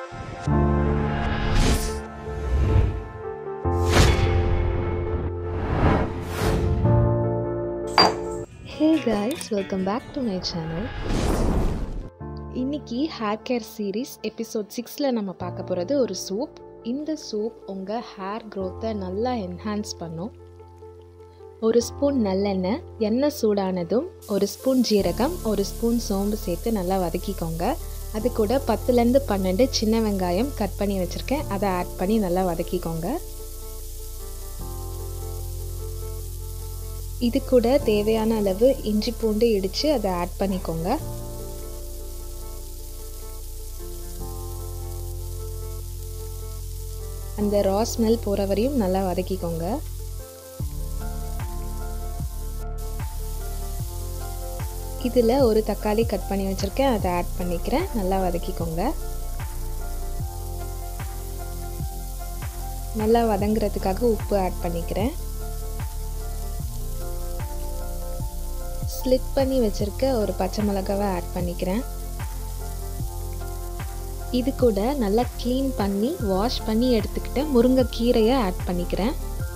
hey guys welcome back to my channel இன்னைக்கு hair care series episode சிக்ஸில் நம்ம பார்க்க போகிறது ஒரு சூப் இந்த சூப் உங்கள் ஹேர் க்ரோத்தை நல்லா என்ஹான்ஸ் பண்ணும் ஒரு ஸ்பூன் நல்லெண்ணெய் எண்ணெய் சூடானதும் ஒரு ஸ்பூன் ஜீரகம் ஒரு ஸ்பூன் சோம்பு சேர்த்து நல்லா வதக்கிக்கோங்க அது கூட பத்துலேருந்து பன்னெண்டு சின்ன வெங்காயம் கட் பண்ணி வச்சுருக்கேன் அதை ஆட் பண்ணி நல்லா வதக்கிக்கோங்க இது கூட தேவையான அளவு இஞ்சி பூண்டு இடித்து அதை ஆட் பண்ணிக்கோங்க அந்த ரா ஸ்மெல் போகிற வரையும் நல்லா வதக்கிக்கோங்க இதில் ஒரு தக்காளி கட் பண்ணி வச்சுருக்கேன் அதை ஆட் பண்ணிக்கிறேன் நல்லா வதக்கிக்கோங்க நல்லா வதங்குறதுக்காக உப்பு ஆட் பண்ணிக்கிறேன் ஸ்லிட் பண்ணி வச்சுருக்க ஒரு பச்சை மிளகாவை ஆட் பண்ணிக்கிறேன் இது கூட நல்லா க்ளீன் பண்ணி வாஷ் பண்ணி எடுத்துக்கிட்ட முருங்கைக்கீரையை ஆட் பண்ணிக்கிறேன்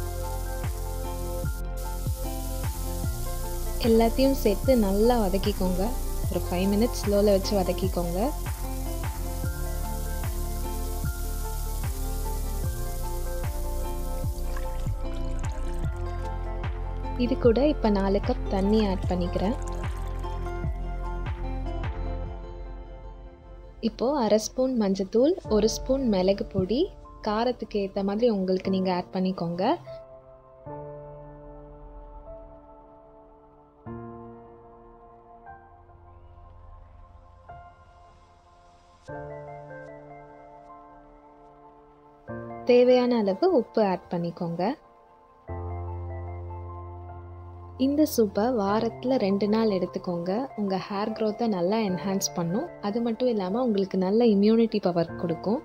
எல்லாத்தையும் சேர்த்து நல்லா வதக்கிக்கோங்க ஒரு ஃபைவ் மினிட்ஸ் ஸ்லோவில் வச்சு வதக்கிக்கோங்க இது கூட இப்போ நாலு கப் தண்ணி ஆட் பண்ணிக்கிறேன் இப்போது அரை ஸ்பூன் மஞ்சத்தூள் ஒரு ஸ்பூன் மிளகு பொடி காரத்துக்கு ஏற்ற மாதிரி உங்களுக்கு நீங்கள் ஆட் பண்ணிக்கோங்க தேவையான அளவு உப்பு ஆட் பண்ணிக்கோங்க இந்த சூப்பை வாரத்தில் ரெண்டு நாள் எடுத்துக்கோங்க உங்கள் ஹேர் க்ரோத்தை நல்லா என்ஹான்ஸ் பண்ணும் அது மட்டும் இல்லாமல் உங்களுக்கு நல்ல இம்யூனிட்டி பவர் கொடுக்கும்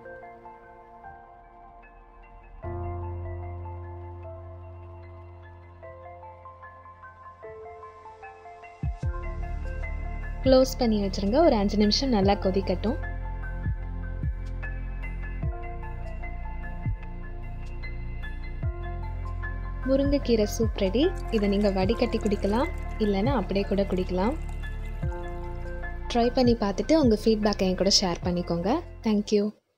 க்ளோஸ் பண்ணி வச்சுருங்க ஒரு அஞ்சு நிமிஷம் நல்லா கொதிக்கட்டும் முருங்கைக்கீரை சூப் ரெடி இதை நீங்கள் வடிகட்டி குடிக்கலாம் இல்லைன்னா அப்படியே கூட குடிக்கலாம் ட்ரை பண்ணி பார்த்துட்டு உங்கள் ஃபீட்பேக்கை என் கூட ஷேர் பண்ணிக்கோங்க தேங்க்யூ